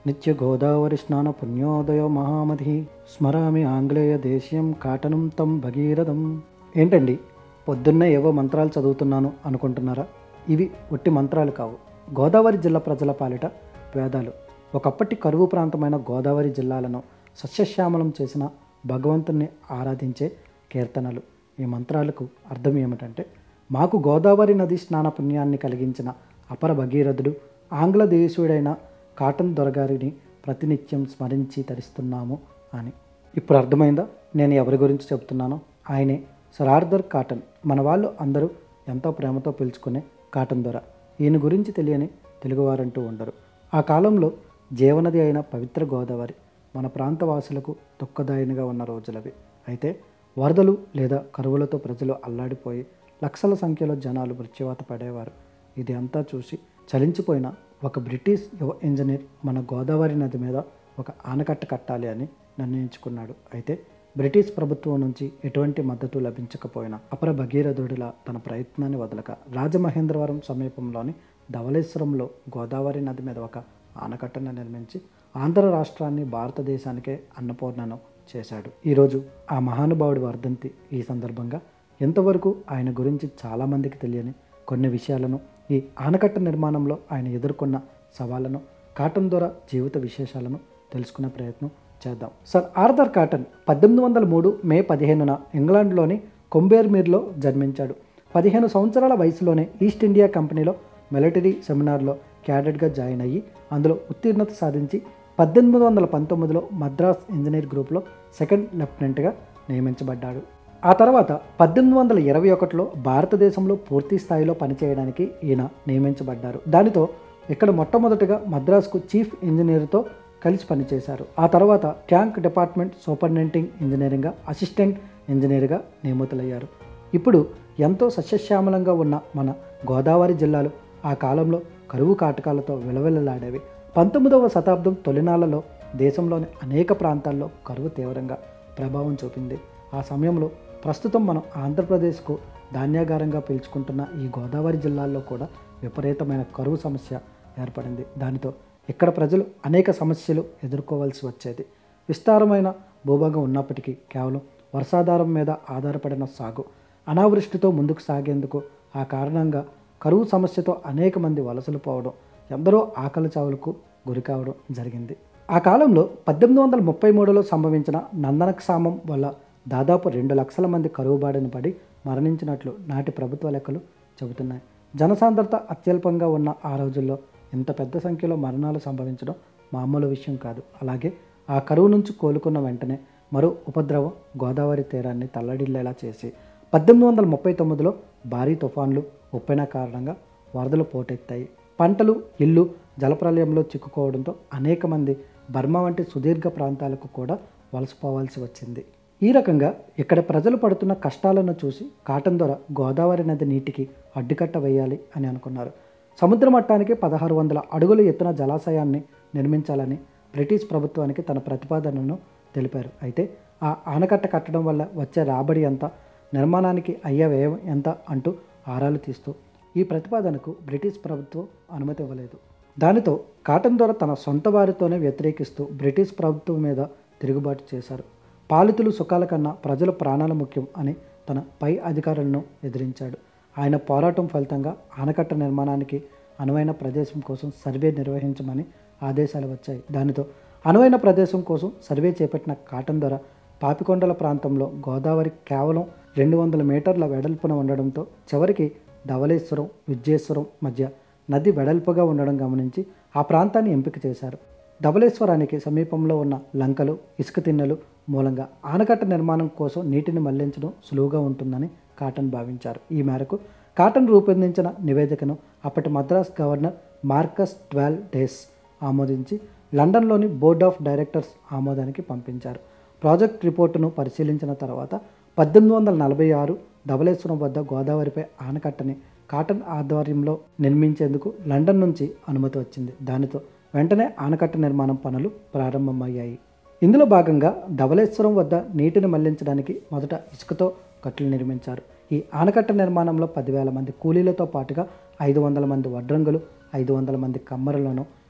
నిత్య గోదావరి స్నాన పుణ్యోదయ మహామతి స్మరామి ఆంగ్లేయ దేశీయం కాటనం తం భగీరథం ఏంటండి పొద్దున్నే ఏవో మంత్రాలు చదువుతున్నాను అనుకుంటున్నారా ఇవి ఒట్టి మంత్రాలు కావు గోదావరి జిల్లా ప్రజల పాలిట వేదాలు ఒకప్పటి కరువు ప్రాంతమైన గోదావరి జిల్లాలను సస్యశ్యామలం చేసిన భగవంతుణ్ణి ఆరాధించే కీర్తనలు ఈ మంత్రాలకు అర్థం ఏమిటంటే మాకు గోదావరి నది స్నాన పుణ్యాన్ని కలిగించిన అపర భగీరథుడు ఆంగ్లదేశీయుడైన కాటన్ దొరగారిని ప్రతినిత్యం స్మరించి తరిస్తున్నాము అని ఇప్పుడు అర్థమైందా నేను ఎవరి గురించి చెప్తున్నానో ఆయనే సర్ ఆర్థర్ కాటన్ మన వాళ్ళు అందరూ ఎంతో ప్రేమతో పిలుచుకునే కాటన్ దొర ఈయన గురించి తెలియని తెలుగువారంటూ ఉండరు ఆ కాలంలో జీవనది అయిన పవిత్ర గోదావరి మన ప్రాంతవాసులకు దుఃఖదాయినిగా ఉన్న రోజులవి అయితే వరదలు లేదా కరువులతో ప్రజలు అల్లాడిపోయి లక్షల సంఖ్యలో జనాలు మృత్యువాత పడేవారు ఇది అంతా చూసి చలించిపోయిన ఒక బ్రిటిష్ యువ ఇంజనీర్ మన గోదావరి నది మీద ఒక ఆనకట్ట కట్టాలి అని నిర్ణయించుకున్నాడు అయితే బ్రిటిష్ ప్రభుత్వం నుంచి ఎటువంటి మద్దతు లభించకపోయినా అపర భగీరథుడిలా తన ప్రయత్నాన్ని వదలక రాజమహేంద్రవరం సమీపంలోని ధవళేశ్వరంలో గోదావరి నది మీద ఒక ఆనకట్టను నిర్మించి ఆంధ్ర రాష్ట్రాన్ని భారతదేశానికే అన్నపూర్ణను చేశాడు ఈరోజు ఆ మహానుభావుడి వర్ధంతి ఈ సందర్భంగా ఎంతవరకు ఆయన గురించి చాలామందికి తెలియని కొన్ని విషయాలను ఈ ఆనకట్ట నిర్మాణంలో ఆయన ఎదుర్కొన్న సవాళ్లను కాటన్ ద్వారా జీవిత విశేషాలను తెలుసుకునే ప్రయత్నం చేద్దాం సర్ ఆర్థర్ కాటన్ పద్దెనిమిది వందల మూడు మే పదిహేనున ఇంగ్లాండ్లోని కొంబేర్మీర్లో జన్మించాడు పదిహేను సంవత్సరాల వయసులోనే ఈస్ట్ ఇండియా కంపెనీలో మిలిటరీ సెమినార్లో క్యాడెట్గా జాయిన్ అయ్యి అందులో ఉత్తీర్ణత సాధించి పద్దెనిమిది వందల పంతొమ్మిదిలో మద్రాస్ ఇంజనీర్ గ్రూప్లో సెకండ్ లెఫ్టినెంట్గా నియమించబడ్డాడు ఆ తర్వాత పద్దెనిమిది వందల ఇరవై ఒకటిలో భారతదేశంలో పూర్తి స్థాయిలో పనిచేయడానికి ఈయన నియమించబడ్డారు దానితో ఇక్కడ మొట్టమొదటిగా మద్రాస్కు చీఫ్ ఇంజనీర్తో కలిసి పనిచేశారు ఆ తర్వాత ట్యాంక్ డిపార్ట్మెంట్ సూపరింటెండింగ్ ఇంజనీరింగ్గా అసిస్టెంట్ ఇంజనీర్గా నియమితులయ్యారు ఇప్పుడు ఎంతో సస్యశ్యామలంగా ఉన్న మన గోదావరి జిల్లాలు ఆ కాలంలో కరువు కాటకాలతో విలవిలలాడేవి పంతొమ్మిదవ శతాబ్దం తొలినాళ్లలో దేశంలోని అనేక ప్రాంతాల్లో కరువు తీవ్రంగా ప్రభావం చూపింది ఆ సమయంలో ప్రస్తుతం మనం ఆంధ్రప్రదేశ్కు ధాన్యాగారంగా పిలుచుకుంటున్న ఈ గోదావరి జిల్లాల్లో కూడా విపరీతమైన కరువు సమస్య ఏర్పడింది దానితో ఇక్కడ ప్రజలు అనేక సమస్యలు ఎదుర్కోవాల్సి వచ్చేది విస్తారమైన భూభాగం ఉన్నప్పటికీ కేవలం వర్షాధారం మీద ఆధారపడిన సాగు అనావృష్టితో ముందుకు సాగేందుకు ఆ కారణంగా కరువు సమస్యతో అనేక మంది వలసలు పోవడం ఎందరో ఆకలి చావులకు గురి కావడం జరిగింది ఆ కాలంలో పద్దెనిమిది వందల ముప్పై మూడులో సంభవించిన నందనక్షామం వల్ల దాదాపు రెండు లక్షల మంది కరువు బారిన పడి మరణించినట్లు నాటి ప్రభుత్వ లెక్కలు చెబుతున్నాయి జనసాంద్రత అత్యల్పంగా ఉన్న ఆ రోజుల్లో ఇంత పెద్ద సంఖ్యలో మరణాలు సంభవించడం మామూలు విషయం కాదు అలాగే ఆ కరువు నుంచి కోలుకున్న వెంటనే మరో ఉపద్రవం గోదావరి తీరాన్ని తల్లడిల్లేలా చేసి పద్దెనిమిది వందల ముప్పై తొమ్మిదిలో భారీ తుఫాన్లు ఉప్పెన కారణంగా వరదలు పోటెత్తాయి పంటలు ఇల్లు జలప్రలయంలో చిక్కుకోవడంతో అనేక మంది బర్మా వంటి సుదీర్ఘ ప్రాంతాలకు కూడా వలసపోవాల్సి వచ్చింది ఈ రకంగా ఇక్కడ ప్రజలు పడుతున్న కష్టాలను చూసి కాటన్ ద్వారా గోదావరి నది నీటికి అడ్డుకట్ట వేయాలి అని అనుకున్నారు సముద్ర మట్టానికి పదహారు వందల అడుగుల ఎత్తున జలాశయాన్ని నిర్మించాలని బ్రిటిష్ ప్రభుత్వానికి తన ప్రతిపాదనను తెలిపారు అయితే ఆ ఆనకట్ట కట్టడం వల్ల వచ్చే రాబడి ఎంత నిర్మాణానికి అయ్యే వ్యయం ఎంత అంటూ ఆరాలు తీస్తూ ఈ ప్రతిపాదనకు బ్రిటిష్ ప్రభుత్వం అనుమతి ఇవ్వలేదు దానితో కాటన్ ద్వారా తన సొంత వారితోనే వ్యతిరేకిస్తూ బ్రిటిష్ ప్రభుత్వం మీద తిరుగుబాటు చేశారు పాలితులు సుఖాల కన్నా ప్రజల ప్రాణాలు ముఖ్యం అని తన పై అధికారులను ఎదిరించాడు ఆయన పోరాటం ఫలితంగా ఆనకట్ట నిర్మాణానికి అనువైన ప్రదేశం కోసం సర్వే నిర్వహించమని ఆదేశాలు వచ్చాయి దానితో అనువైన ప్రదేశం కోసం సర్వే చేపట్టిన కాటన్ ద్వారా పాపికొండల ప్రాంతంలో గోదావరి కేవలం రెండు వందల మీటర్ల వెడల్పున ఉండడంతో చివరికి ధవళేశ్వరం విద్యేశ్వరం మధ్య నది వెడల్పుగా ఉండడం గమనించి ఆ ప్రాంతాన్ని ఎంపిక చేశారు ధవళేశ్వరానికి సమీపంలో ఉన్న లంకలు ఇసుక తిన్నెలు మూలంగా ఆనకట్ట నిర్మాణం కోసం నీటిని మళ్లించడం సులువుగా ఉంటుందని కాటన్ భావించారు ఈ మేరకు కాటన్ రూపొందించిన నివేదికను అప్పటి Madras governor Marquess Tweeddale ఆమోదించి లండన్లోని బోర్డ్ ఆఫ్ డైరెక్టర్స్ ఆమోదానికి పంపించారు ప్రాజెక్ట్ రిపోర్టును పరిశీలించిన తర్వాత పద్దెనిమిది వందల నలభై ఆరు ధవళేశ్వరం వద్ద గోదావరిపై ఆనకట్టని కాటన్ ఆధ్వర్యంలో నిర్మించేందుకు లండన్ నుంచి అనుమతి వచ్చింది దానితో వెంటనే ఆనకట్ట నిర్మాణం పనులు ప్రారంభమయ్యాయి ఇందులో భాగంగా ధవళేశ్వరం వద్ద నీటిని మళ్లించడానికి మొదట ఇసుకతో కట్లు నిర్మించారు ఈ ఆనకట్ట నిర్మాణంలో పదివేల మంది కూలీలతో పాటుగా ఐదు వందల మంది వడ్రంగులు ఐదు వందల మంది కమ్మరులను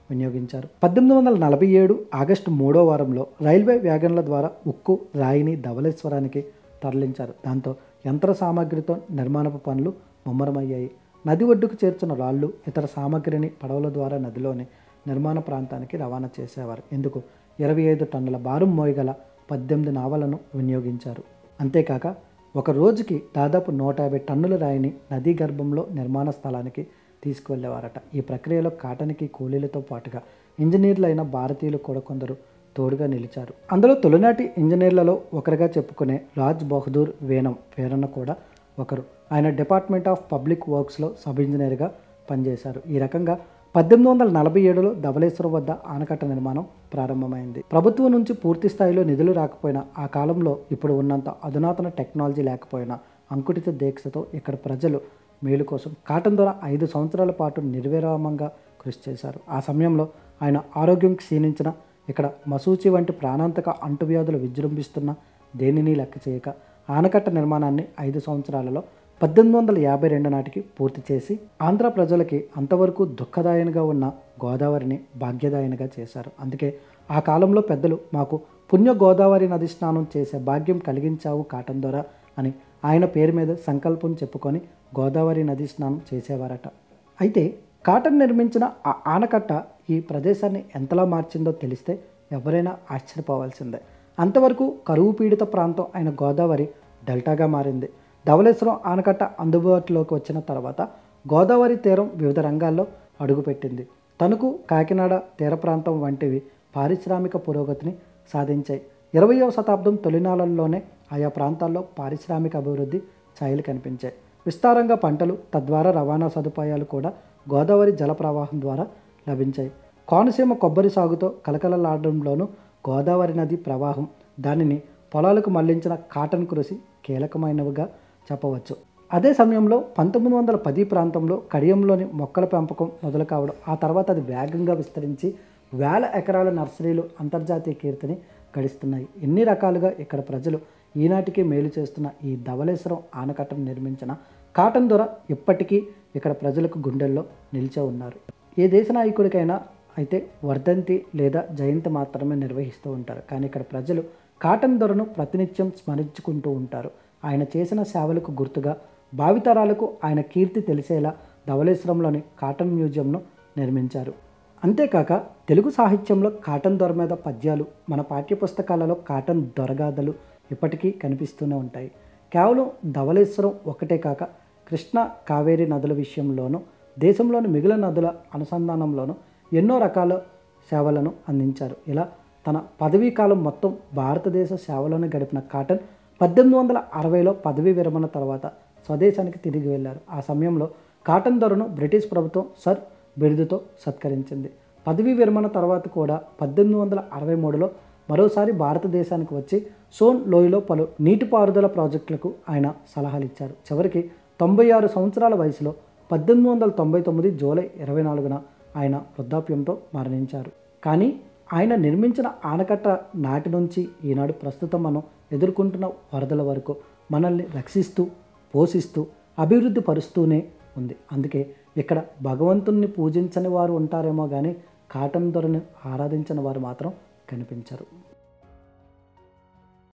వినియోగించారు పద్దెనిమిది వందల నలభై ఏడు ఆగస్టు మూడో వారంలో రైల్వే వ్యాగన్ల ద్వారా ఉక్కు రాయిని ధవళేశ్వరానికి తరలించారు దాంతో యంత్ర సామాగ్రితో నిర్మాణపు పనులు ముమ్మరమయ్యాయి నది ఒడ్డుకు చేర్చిన రాళ్ళు ఇతర సామాగ్రిని పడవల ద్వారా నదిలోని నిర్మాణ ప్రాంతానికి రవాణా చేసేవారు ఇందుకు ఇరవై ఐదు టన్నుల భారం మోయగల పద్దెనిమిది నావలను వినియోగించారు అంతేకాక ఒక రోజుకి దాదాపు నూట యాభై టన్నుల రాయిని నదీ గర్భంలో నిర్మాణ స్థలానికి తీసుకువెళ్ళేవారట ఈ ప్రక్రియలో కాటనికి కూలీలతో పాటుగా ఇంజనీర్లైన భారతీయులు కూడా కొందరు తోడుగా నిలిచారు అందులో తొలినాటి ఇంజనీర్లలో ఒకరిగా చెప్పుకునే రాజ్ బహదూర్ వేనం పేరన్న కూడా ఒకరు ఆయన డిపార్ట్మెంట్ ఆఫ్ పబ్లిక్ వర్క్స్లో సబ్ ఇంజనీర్గా పనిచేశారు ఈ రకంగా పద్దెనిమిది వందల నలభై ఏడులో ధవళేశ్వరం వద్ద ఆనకట్ట నిర్మాణం ప్రారంభమైంది ప్రభుత్వం నుంచి పూర్తి స్థాయిలో నిధులు రాకపోయినా ఆ కాలంలో ఇప్పుడు ఉన్నంత అధునాతన టెక్నాలజీ లేకపోయినా అంకుటిత దీక్షతో ఇక్కడ ప్రజలు మేలు కోసం కాటన్ ద్వారా ఐదు సంవత్సరాల పాటు నిర్విరామంగా కృషి చేశారు ఆ సమయంలో ఆయన ఆరోగ్యం క్షీణించిన ఇక్కడ మసూచి వంటి ప్రాణాంతక అంటువ్యాధులు విజృంభిస్తున్న దేనిని లెక్క చేయక ఆనకట్ట నిర్మాణాన్ని ఐదు సంవత్సరాలలో పద్దెనిమిది వందల యాభై రెండు నాటికి పూర్తి చేసి ఆంధ్ర ప్రజలకి అంతవరకు దుఃఖదాయనిగా ఉన్న గోదావరిని భాగ్యదాయనిగా చేశారు అందుకే ఆ కాలంలో పెద్దలు మాకు పుణ్య గోదావరి నది స్నానం చేసే భాగ్యం కలిగించావు కాటన్ ద్వారా అని ఆయన పేరు మీద సంకల్పం చెప్పుకొని గోదావరి నది స్నానం చేసేవారట అయితే కాటన్ నిర్మించిన ఆ ఆనకట్ట ఈ ప్రదేశాన్ని ఎంతలా మార్చిందో తెలిస్తే ఎవరైనా ఆశ్చర్యపోవాల్సిందే అంతవరకు కరువు పీడిత ప్రాంతం అయిన గోదావరి డెల్టాగా మారింది ధవళేశ్వరం ఆనకట్ట అందుబాటులోకి వచ్చిన తర్వాత గోదావరి తీరం వివిధ రంగాల్లో అడుగుపెట్టింది తణుకు కాకినాడ తీర ప్రాంతం వంటివి పారిశ్రామిక పురోగతిని సాధించాయి ఇరవయవ శతాబ్దం తొలినాళ్లలోనే ఆయా ప్రాంతాల్లో పారిశ్రామిక అభివృద్ధి ఛాయలు కనిపించాయి విస్తారంగా పంటలు తద్వారా రవాణా సదుపాయాలు కూడా గోదావరి జల ప్రవాహం ద్వారా లభించాయి కోనసీమ కొబ్బరి సాగుతో కలకలలాడడంలోనూ గోదావరి నది ప్రవాహం దానిని పొలాలకు మళ్లించిన కాటన్ కృషి కీలకమైనవిగా చెప్పవచ్చు అదే సమయంలో పంతొమ్మిది వందల పది ప్రాంతంలో కడియంలోని మొక్కల పెంపకం మొదలు కావడం ఆ తర్వాత అది వేగంగా విస్తరించి వేల ఎకరాల నర్సరీలు అంతర్జాతీయ కీర్తిని గడిస్తున్నాయి ఎన్ని రకాలుగా ఇక్కడ ప్రజలు ఈనాటికి మేలు చేస్తున్న ఈ ధవళేశ్వరం ఆనకట్టను నిర్మించిన కాటన్ దొర ఇప్పటికీ ఇక్కడ ప్రజలకు గుండెల్లో నిలిచే ఉన్నారు ఏ దేశ నాయకుడికైనా అయితే వర్ధంతి లేదా జయంతి మాత్రమే నిర్వహిస్తూ ఉంటారు కానీ ఇక్కడ ప్రజలు కాటన్ దొరను ప్రతినిత్యం స్మరించుకుంటూ ఉంటారు ఆయన చేసిన సేవలకు గుర్తుగా భావితరాలకు ఆయన కీర్తి తెలిసేలా ధవళేశ్వరంలోని కాటన్ మ్యూజియంను నిర్మించారు అంతేకాక తెలుగు సాహిత్యంలో కాటన్ దొర మీద పద్యాలు మన పాఠ్యపుస్తకాలలో కాటన్ దొరగాథలు ఇప్పటికీ కనిపిస్తూనే ఉంటాయి కేవలం ధవళేశ్వరం ఒకటే కాక కృష్ణ కావేరి నదుల విషయంలోనూ దేశంలోని మిగిలిన నదుల అనుసంధానంలోనూ ఎన్నో రకాల సేవలను అందించారు ఇలా తన పదవీ కాలం మొత్తం భారతదేశ సేవలను గడిపిన కాటన్ పద్దెనిమిది వందల అరవైలో పదవీ విరమణ తర్వాత స్వదేశానికి తిరిగి వెళ్ళారు ఆ సమయంలో కాటన్ ధరను బ్రిటిష్ ప్రభుత్వం సర్ బిరుదుతో సత్కరించింది పదవీ విరమణ తర్వాత కూడా పద్దెనిమిది వందల అరవై మూడులో మరోసారి భారతదేశానికి వచ్చి సోన్ లోయలో పలు నీటిపారుదల ప్రాజెక్టులకు ఆయన సలహాలు ఇచ్చారు చివరికి తొంభై ఆరు సంవత్సరాల వయసులో పద్దెనిమిది వందల తొంభై తొమ్మిది జూలై ఇరవై నాలుగున ఆయన వృద్ధాప్యంతో మరణించారు కానీ ఆయన నిర్మించిన ఆనకట్ట నాటి నుంచి ఈనాడు ప్రస్తుతం మనం ఎదుర్కొంటున్న వరదల వరకు మనల్ని రక్షిస్తూ పోషిస్తూ అభివృద్ధి పరుస్తూనే ఉంది అందుకే ఇక్కడ భగవంతుణ్ణి పూజించని వారు ఉంటారేమో కానీ కాటన్ దొరని ఆరాధించని వారు మాత్రం కనిపించరు